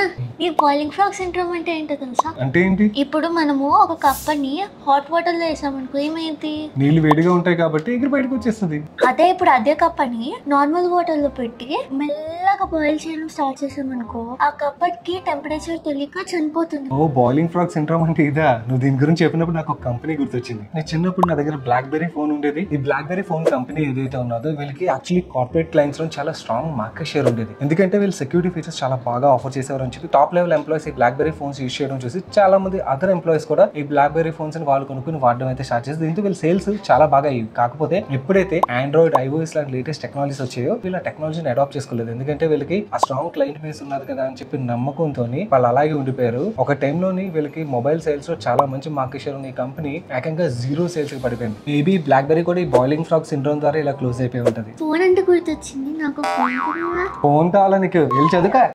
ఈ boiling frock syndrome అంటే ఏంటో తెలుసా అంటే ఏంటి ఇప్పుడు మనము ఒక కప్పని హాట్ వాటర్ లో వేసామనుకో ఏమైంది నీళ్ళు వేడిగా ఉంటాయి కాబట్టి ఎగిరి బయటకు వచ్చేస్తుంది అదే ఇప్పుడు అదే కప్పని నార్మల్ వాటర్ లో పెట్టి మెల్లగా బాయిల్ చేయడం స్టార్ట్ చేసామనుకో ఆ కప్పకి టెంపరేచర్ తెలియక చనిపోతుంది ఓ బాయిలింగ్ ఫ్రాక్ సిండ్రోమ్ అంటే ఇదా నువ్వు దీని గురించి చెప్పినప్పుడు నాకు ఒక కంపెనీ గుర్తొచ్చింది నేను చిన్నప్పుడు నా దగ్గర బ్లాక్ బెర్రీ ఫోన్ ఉండేది ఈ బ్లాక్ బెర్రీ ఫోన్ కంపెనీ ఏదైతే ఉన్నదో వీళ్ళకి యాక్చువల్లీ కార్పొరేట్ క్లయింట్స్ లో చాలా స్ట్రాంగ్ మార్కెట్ షేర్ ఉండేది ఎందుకంటే వీళ్ళు సెక్యూరిటీ ఫీచర్స్ చాలా బాగా ఆఫర్ చేసేవారు అని చెప్పి టాప్ లెవెల్ ఎంప్లాయీస్ ఈ బ్లాక్ బెర్రీ ఫోన్స్ యూస్ చేయడం చూసి చాలా మంది అదర్ ఎంప్లాయీస్ కూడా ఈ బ్లాక్ బెర్రీ ఫోన్స్ ని వాళ్ళు కొనుక్కుని వాడడం అయితే స్టార్ట్ చేసి దీంతో వీళ్ళ సేల్స్ చాలా బాగా అయ్యి కాకపోతే ఎప్పుడైతే ఆండ్రాయిడ్ ఐఓఎస్ లాంటి లేటెస్ట్ టెక్నాలజీస్ వచ్చాయో వీళ్ళ టెక్నాలజీని అడాప్ట్ చేసుకోలేదు ఎందుకంటే వీళ్ళకి ఆ స్ట్రాంగ్ క్లయింట్ బేస్ ఉన్నది కదా అని చెప్పి నమ్మకంతో వాళ్ళు అలాగే ఉండిపోయారు ఒక టైంలోని వీళ్ళకి మొబైల్ సేల్స్ లో చాలా మంచి మార్కెట్ షేర్ ఉన్న ఈ కంపెనీ ఏకంగా జీరో సేల్స్ కి పడిపోయింది మేబీ బ్లాక్ బెర్రీ కూడా ఈ బాయిలింగ్ ఫ్రాక్ సిండ్రోమ్ ద్వారా ఇలా క్లోజ్ అయిపోయి ఉంటది ఫోన్ అంటే గుర్తొచ్చింది నాకు ఫోన్ కూడా ఫోన్ కావాలా నీకు వెళ్ళి చదువుకా